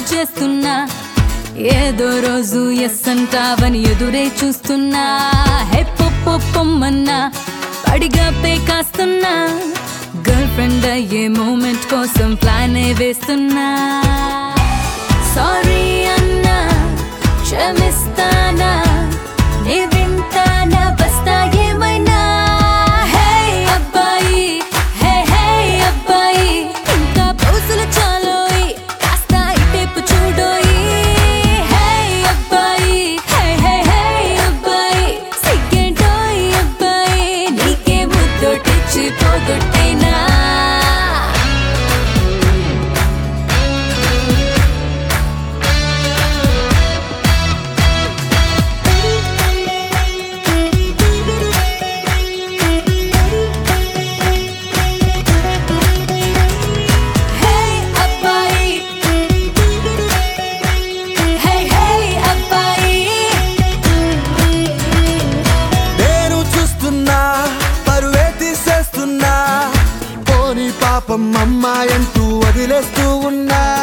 చేస్తున్నా ఏదో రోజు ఎస్ అంటావని ఎదురే చూస్తున్నా హే పొప్పొ పొమ్మన్నా పడిగా పే కాస్తున్నా గర్ల్ ఫ్రెండ్ అయ్యే మూమెంట్ కోసం ప్లానే వేస్తున్నా సారీ అన్నా క్షమిస్తానా నే వింటానా వస్తా ఏమైనా హే అబ్బాయి హే హే అబ్బాయి ఇంకా పౌసులు చాలోయి కాస్త ఇటేపు చూడోయి హే అబ్బాయి హే హే హే అబ్బాయి సిగ్గేంటోయ్ అబ్బాయి నీకే ముద్దొటిచ్చి పోగొట్టేనా హే అబ్బాయి హే హే అబ్బాయి నేను చూస్తున్నా పరువే తీసేస్తున్నా పోని పాపం అమ్మాయంటూ వదిలేస్తూ ఉన్నా